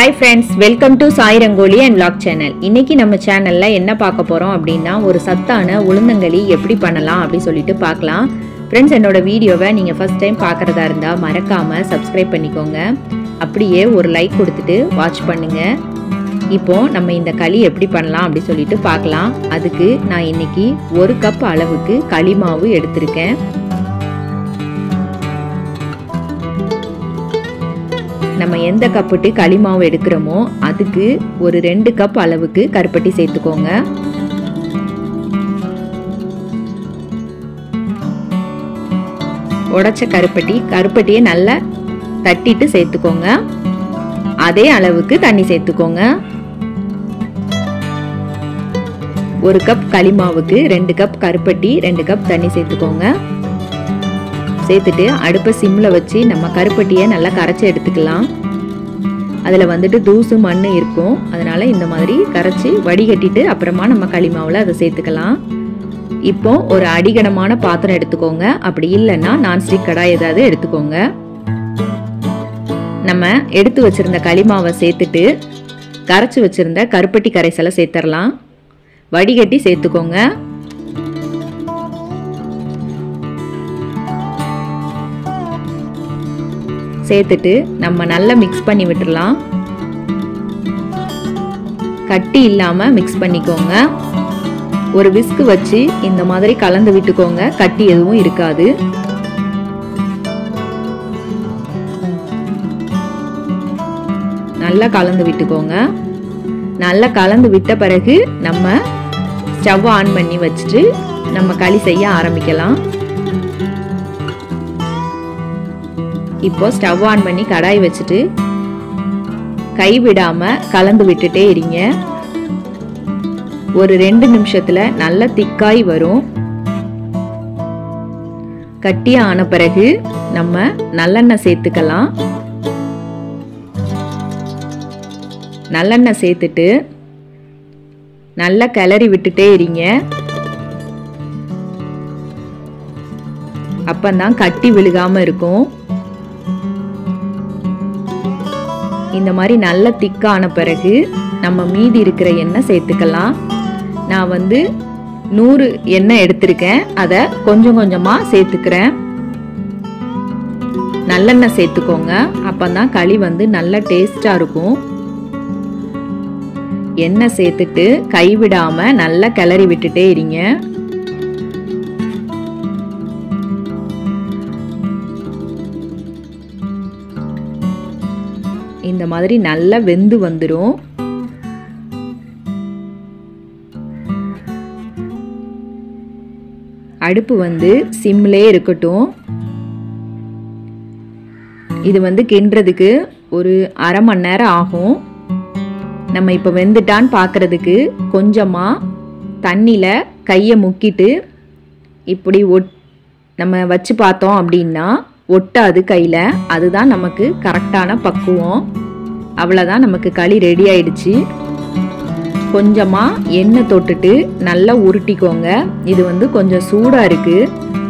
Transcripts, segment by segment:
hi friends welcome to Sai Rangoli and vlog channel இன்னைக்கு நம்ம சேனல்ல என்ன பார்க்க போறோம் அப்படின்னா ஒரு சத்தான உளுந்தங்களி எப்படி பண்ணலாம் அப்படி சொல்லிட்டு பார்க்கலாம் ஃப்ரெண்ட்ஸ் என்னோட வீடியோவை நீங்கள் ஃபர்ஸ்ட் டைம் பார்க்குறதா இருந்தால் மறக்காமல் சப்ஸ்கிரைப் பண்ணிக்கோங்க அப்படியே ஒரு லைக் கொடுத்துட்டு வாட்ச் பண்ணுங்க இப்போ நம்ம இந்த களி எப்படி பண்ணலாம் அப்படி சொல்லிட்டு பார்க்கலாம் அதுக்கு நான் இன்னைக்கு ஒரு கப் அளவுக்கு களி மாவு எடுத்திருக்கேன் நம்ம எந்த கப்புட்டு களி மாவு எடுக்கிறோமோ அதுக்கு ஒரு ரெண்டு கப் அளவுக்கு கருப்பட்டி சேர்த்துக்கோங்க உடைச்ச கருப்பட்டி கருப்பட்டியை நல்லா தட்டிட்டு சேர்த்துக்கோங்க அதே அளவுக்கு தண்ணி சேர்த்துக்கோங்க ஒரு கப் களிமாவுக்கு ரெண்டு கப் கருப்பட்டி ரெண்டு கப் தண்ணி சேர்த்துக்கோங்க சேர்த்துட்டு அடுப்பை சிம்மில் வச்சு நம்ம கருப்பட்டியை நல்லா கரைச்சி எடுத்துக்கலாம் அதில் வந்துட்டு தூசு மண் இருக்கும் அதனால் இந்த மாதிரி கரைச்சி வடிகட்டிட்டு அப்புறமா நம்ம களிமாவில் அதை சேர்த்துக்கலாம் இப்போ ஒரு அடிகனமான பாத்திரம் எடுத்துக்கோங்க அப்படி இல்லைன்னா நான்ஸ்டிக் கடாய் ஏதாவது எடுத்துக்கோங்க நம்ம எடுத்து வச்சிருந்த களிமாவை சேர்த்துட்டு கரைச்சி வச்சிருந்த கருப்பட்டி கரைசலை சேர்த்துடலாம் வடிகட்டி சேர்த்துக்கோங்க சேர்த்துட்டு நம்ம நல்லா மிக்ஸ் பண்ணி விட்டுறலாம் கட்டி இல்லாமல் மிக்ஸ் பண்ணிக்கோங்க ஒரு விஸ்கு வச்சு இந்த மாதிரி கலந்து விட்டுக்கோங்க கட்டி எதுவும் இருக்காது நல்லா கலந்து விட்டுக்கோங்க நல்லா கலந்து விட்ட பிறகு நம்ம ஸ்டவ் ஆன் பண்ணி வச்சுட்டு நம்ம களி செய்ய ஆரம்பிக்கலாம் இப்போ ஸ்டவ் ஆன் பண்ணி கடாய் வச்சுட்டு கை விடாம கலந்து விட்டுட்டே இருங்க ஒரு ரெண்டு நிமிஷத்துல நல்ல திக்காய் வரும் கட்டியா ஆன பிறகு நம்ம நல்லெண்ணெய் சேர்த்துக்கலாம் நல்லெண்ணெய் சேர்த்துட்டு நல்லா கிளறி விட்டுட்டே இருங்க அப்பந்தான் கட்டி விழுகாம இருக்கும் இந்த மாதிரி நல்ல திக்கான பிறகு நம்ம மீதி இருக்கிற எண்ணெய் சேர்த்துக்கலாம் நான் வந்து நூறு எண்ணெய் எடுத்திருக்கேன் அதை கொஞ்சம் கொஞ்சமாக சேர்த்துக்கிறேன் நல்லெண்ணெய் சேர்த்துக்கோங்க அப்போதான் களி வந்து நல்ல டேஸ்டாக இருக்கும் எண்ணெய் சேர்த்துட்டு கைவிடாம நல்லா கிளறி விட்டுட்டே இருங்க இந்த மாதிரி நல்லா வெந்து வந்துடும் அடுப்பு வந்து சிம்லே இருக்கட்டும் இது வந்து கிண்டுறதுக்கு ஒரு அரை மணி நேரம் ஆகும் நம்ம இப்போ வெந்துட்டான்னு பார்க்குறதுக்கு கொஞ்சமாக தண்ணியில் கையை முக்கிட்டு இப்படி ஒட் நம்ம வச்சு பார்த்தோம் அப்படின்னா ஒட்டாது கையில் அதுதான் நமக்கு கரெக்டான பக்குவம் அவ்வளோதான் நமக்கு களி ரெடி ஆயிடுச்சு கொஞ்சமாக எண்ணெய் தொட்டுட்டு நல்லா உருட்டிக்கோங்க இது வந்து கொஞ்சம் சூடாக இருக்குது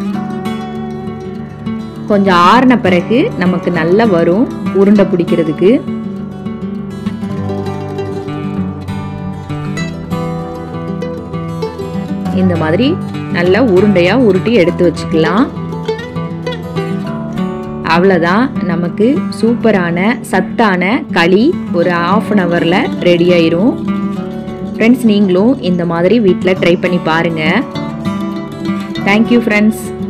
கொஞ்சம் ஆறின பிறகு நமக்கு நல்லா வரும் உருண்டை பிடிக்கிறதுக்கு இந்த மாதிரி நல்லா உருண்டையாக உருட்டி எடுத்து வச்சுக்கலாம் அவ்வளோதான் நமக்கு சூப்பரான சத்தான களி ஒரு ஆஃப் அன் ஹவரில் ரெடி ஆயிரும் ஃப்ரெண்ட்ஸ் நீங்களும் இந்த மாதிரி வீட்டில் ட்ரை பண்ணி பாருங்கள் தேங்க்யூ ஃப்ரெண்ட்ஸ்